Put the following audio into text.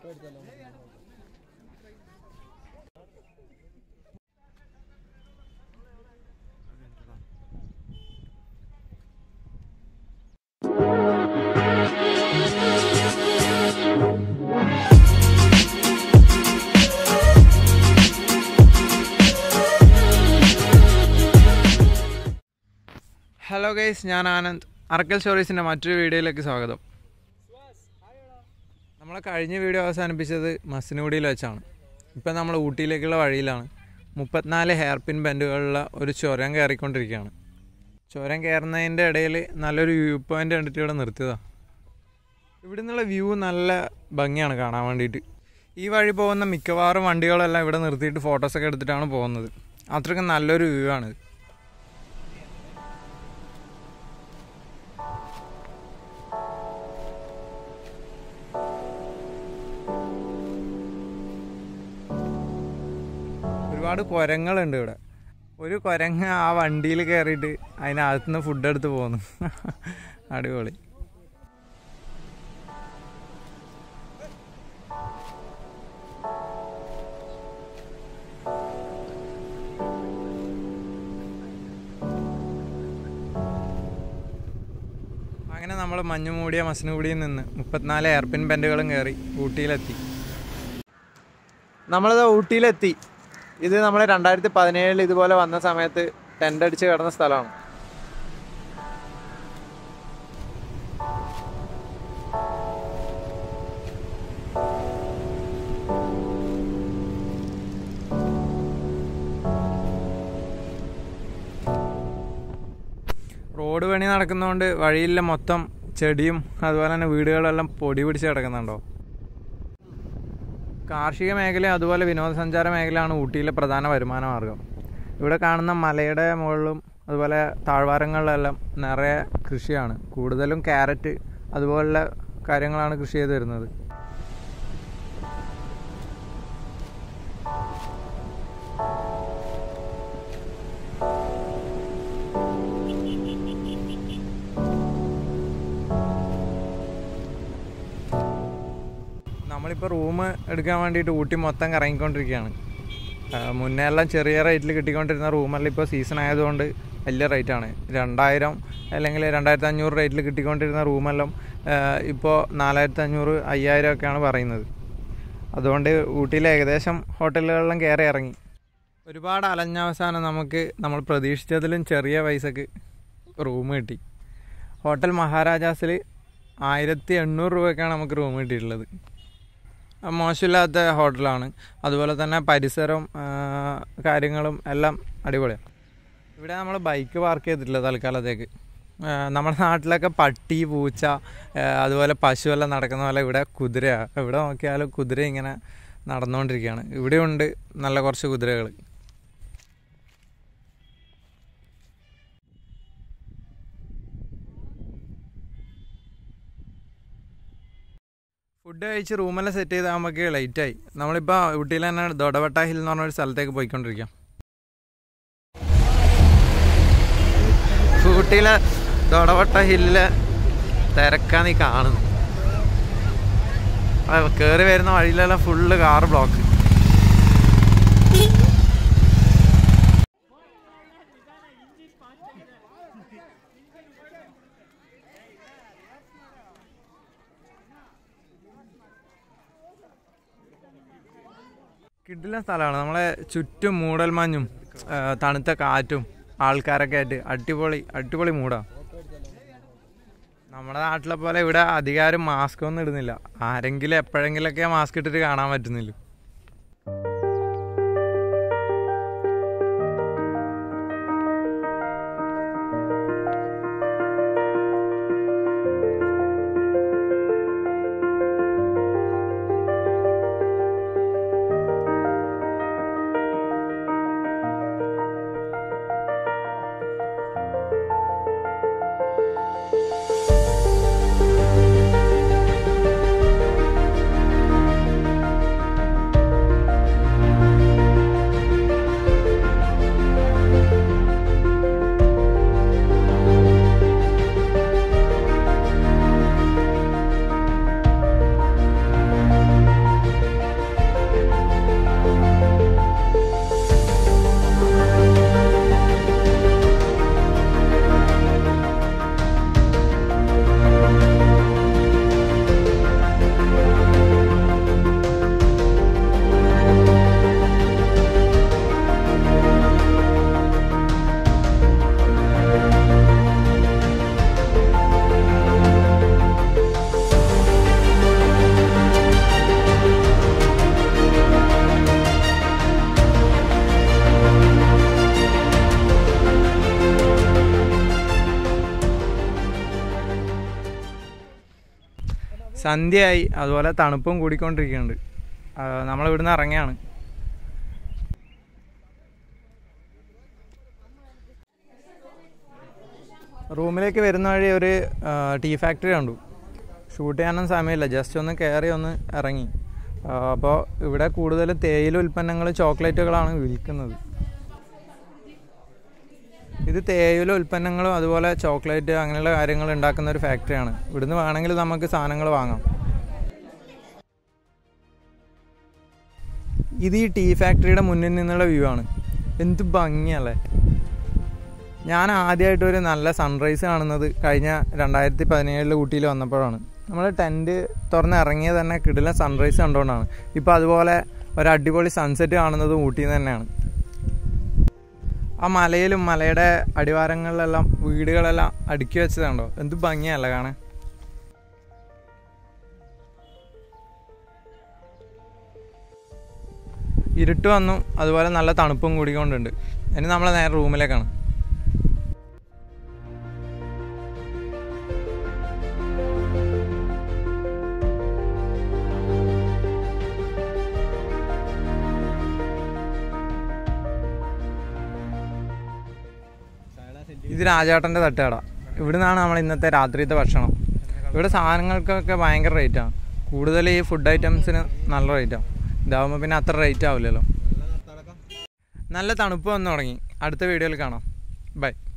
hello guys ഞാൻ ആനന്ദ് അറക്കൽ സ്റ്റോറീസിൻ്റെ മറ്റൊരു വീഡിയോയിലേക്ക് സ്വാഗതം നമ്മളെ കഴിഞ്ഞ വീഡിയോ അവസാനിപ്പിച്ചത് മസിനുകുടിയിൽ വെച്ചാണ് ഇപ്പം നമ്മൾ ഊട്ടിയിലേക്കുള്ള വഴിയിലാണ് മുപ്പത്തിനാല് ഹെയർ പിൻ ബെൻഡുകളുള്ള ഒരു ചുരം കയറിക്കൊണ്ടിരിക്കുകയാണ് ചുരം കയറുന്നതിൻ്റെ ഇടയിൽ നല്ലൊരു വ്യൂ പോയിൻ്റ് കണ്ടിട്ട് ഇവിടെ നിർത്തിയതാണ് ഇവിടെ നിന്നുള്ള വ്യൂ നല്ല ഭംഗിയാണ് കാണാൻ വേണ്ടിയിട്ട് ഈ വഴി പോകുന്ന മിക്കവാറും വണ്ടികളെല്ലാം ഇവിടെ നിർത്തിയിട്ട് ഫോട്ടോസൊക്കെ എടുത്തിട്ടാണ് പോകുന്നത് അത്രയ്ക്ക് നല്ലൊരു വ്യൂ ആണിത് ഒരുപാട് കുരങ്ങളുണ്ട് ഇവിടെ ഒരു കുരങ്ങ് ആ വണ്ടിയിൽ കയറിയിട്ട് അതിനകത്തുനിന്ന് ഫുഡ് എടുത്ത് പോകുന്നു അടിപൊളി അങ്ങനെ നമ്മൾ മഞ്ഞു മൂടിയ മസിനുകൂടിയിൽ നിന്ന് മുപ്പത്തിനാല് എയർപിൻ ബെൻഡുകളും കയറി ഊട്ടിയിലെത്തി നമ്മളിത് ഊട്ടിയിലെത്തി ഇത് നമ്മൾ രണ്ടായിരത്തി പതിനേഴിൽ ഇതുപോലെ വന്ന സമയത്ത് ടെൻ്റ് അടിച്ച് കിടന്ന സ്ഥലമാണ് റോഡ് പണി നടക്കുന്നതുകൊണ്ട് വഴിയിലെ മൊത്തം ചെടിയും അതുപോലെ തന്നെ വീടുകളെല്ലാം പൊടി പിടിച്ച് കിടക്കുന്നുണ്ടോ കാർഷിക മേഖല അതുപോലെ വിനോദസഞ്ചാര മേഖലയാണ് ഊട്ടിയിലെ പ്രധാന വരുമാന മാർഗം ഇവിടെ കാണുന്ന മലയുടെ മുകളിലും അതുപോലെ താഴ്വാരങ്ങളിലെല്ലാം നിറയെ കൃഷിയാണ് കൂടുതലും ക്യാരറ്റ് അതുപോലുള്ള കാര്യങ്ങളാണ് കൃഷി ചെയ്ത് വരുന്നത് നമ്മളിപ്പോൾ റൂം എടുക്കാൻ വേണ്ടിയിട്ട് ഊട്ടി മൊത്തം കറങ്ങിക്കൊണ്ടിരിക്കുകയാണ് ആ, മുന്നേ എല്ലാം ചെറിയ റേറ്റിൽ കിട്ടിക്കൊണ്ടിരുന്ന റൂമെല്ലാം ഇപ്പോൾ സീസൺ ആയതുകൊണ്ട് വലിയ റേറ്റാണ് രണ്ടായിരം അല്ലെങ്കിൽ രണ്ടായിരത്തി അഞ്ഞൂറ് റേറ്റിൽ കിട്ടിക്കൊണ്ടിരുന്ന റൂമെല്ലാം ഇപ്പോൾ നാലായിരത്തി അഞ്ഞൂറ് അയ്യായിരം ഒക്കെയാണ് പറയുന്നത് അതുകൊണ്ട് ഊട്ടിയിൽ ഏകദേശം ഹോട്ടലുകളിലും കയറി ഇറങ്ങി ഒരുപാട് അലഞ്ഞ അവസാനം നമുക്ക് നമ്മൾ പ്രതീക്ഷിച്ചതിലും ചെറിയ പൈസക്ക് റൂം കിട്ടി ഹോട്ടൽ മഹാരാജാസിൽ ആയിരത്തി എണ്ണൂറ് രൂപയ്ക്കാണ് നമുക്ക് റൂം കിട്ടിയിട്ടുള്ളത് ആ, മോശമില്ലാത്ത ഹോട്ടലാണ് അതുപോലെ തന്നെ പരിസരവും ആ, കാര്യങ്ങളും എല്ലാം അടിപൊളിയാണ് ഇവിടെ നമ്മൾ ബൈക്ക് പാർക്ക് ചെയ്തിട്ടില്ല തൽക്കാലത്തേക്ക് ആ, നമ്മുടെ നാട്ടിലൊക്കെ പട്ടി പൂച്ച ആ, അതുപോലെ പശുവെല്ലാം നടക്കുന്ന പോലെ ഇവിടെ കുതിരയാണ് ഇവിടെ നോക്കിയാലും കുതിര ഇങ്ങനെ നടന്നുകൊണ്ടിരിക്കുകയാണ് ഇവിടെയുണ്ട് നല്ല കുറച്ച് കുതിരകൾ ഫുഡ് കഴിച്ച് റൂമെല്ലാം സെറ്റ് ചെയ്ത് നമുക്ക് ലേറ്റായി നമ്മളിപ്പോൾ ഊട്ടിയിൽ തന്നെ ദൊടവട്ട ഹിൽ എന്ന് പറഞ്ഞൊരു സ്ഥലത്തേക്ക് പോയിക്കൊണ്ടിരിക്കാം ഊട്ടിയിലെ ദൊടവട്ട ഹില്ലിലെ തിരക്കാ നീ കാണുന്നു കയറി വരുന്ന വഴിയിലെല്ലാം ഫുള്ള് കാർ ബ്ലോക്ക് കിടിലൻ സ്ഥലമാണ് നമ്മളെ ചുറ്റും മൂടൽമഞ്ഞും ആ, തണുത്ത കാറ്റും ആൾക്കാരൊക്കെ ആയിട്ട് അടിപൊളി അടിപൊളി മൂടാ നമ്മുടെ നാട്ടിലെ പോലെ ഇവിടെ അധികാരം മാസ്ക് ഒന്നും ഇടുന്നില്ല ആരെങ്കിലും എപ്പോഴെങ്കിലൊക്കെ മാസ്ക് ഇട്ടിട്ട് കാണാൻ പറ്റുന്നില്ല സന്ധ്യയായി അതുപോലെ തണുപ്പും കൂടിക്കൊണ്ടിരിക്കുന്നുണ്ട് ആ, നമ്മളിവിടുന്ന് ഇറങ്ങിയാണ് റൂമിലേക്ക് വരുന്ന വഴി ഒരു ആ, ടീ ഫാക്ടറി കണ്ടു ഷൂട്ട് ചെയ്യാനൊന്നും സമയമില്ല ജസ്റ്റ് ഒന്ന് കയറി ഒന്ന് ഇറങ്ങി അപ്പോൾ ഇവിടെ കൂടുതൽ തേയില ഉൽപ്പന്നങ്ങൾ ചോക്ലേറ്റുകളാണ് വിൽക്കുന്നത് ഇത് തേയില ഉൽപ്പന്നങ്ങളും അതുപോലെ ചോക്ലേറ്റ് അങ്ങനെയുള്ള കാര്യങ്ങൾ ഉണ്ടാക്കുന്ന ഒരു ഫാക്ടറിയാണ് ഇവിടുന്ന് വേണമെങ്കിൽ നമുക്ക് സാധനങ്ങൾ വാങ്ങാം ഇത് ഈ ടീ ഫാക്ടറിയുടെ മുന്നിൽ നിന്നുള്ള വ്യൂ ആണ് എന്ത് ഭംഗിയല്ലേ ഞാൻ ആദ്യമായിട്ട് ഒരു നല്ല സൺറൈസ് കാണുന്നത് കഴിഞ്ഞ രണ്ടായിരത്തി പതിനേഴിൽ ഊട്ടിയിൽ വന്നപ്പോഴാണ് നമ്മൾ ടെൻറ്റ് തുറന്ന് ഇറങ്ങിയത് തന്നെ കിടിലൻ സൺറൈസ് കണ്ടുകൊണ്ടാണ് ഇപ്പോൾ അതുപോലെ ഒരു അടിപൊളി സൺസെറ്റ് കാണുന്നതും ഊട്ടിയിൽ നിന്ന് തന്നെയാണ് ആ മലയിലും മലയുടെ അടിവാരങ്ങളിലെല്ലാം വീടുകളെല്ലാം അടുക്കി വെച്ചതുണ്ടോ എന്ത് ഭംഗിയല്ല കാണാൻ ഇരുട്ട് വന്നു അതുപോലെ നല്ല തണുപ്പും കൂടിക്കൊണ്ടുണ്ട് ഇനി നമ്മൾ നേരെ റൂമിലേക്കാണ് ഇത് രാജാട്ടൻ്റെ തട്ടുകട ഇവിടുന്നാണ് നമ്മൾ ഇന്നത്തെ രാത്രിയത്തെ ഭക്ഷണം ഇവിടെ സാധനങ്ങൾക്കൊക്കെ ഭയങ്കര റേറ്റാണ് കൂടുതൽ ഈ ഫുഡ് ഐറ്റംസിന് നല്ല റേറ്റാണ് ഇതാവുമ്പോൾ പിന്നെ അത്ര റേറ്റ് ആവില്ലല്ലോ നല്ല തണുപ്പ് വന്നു തുടങ്ങി അടുത്ത വീഡിയോയിൽ കാണാം ബൈ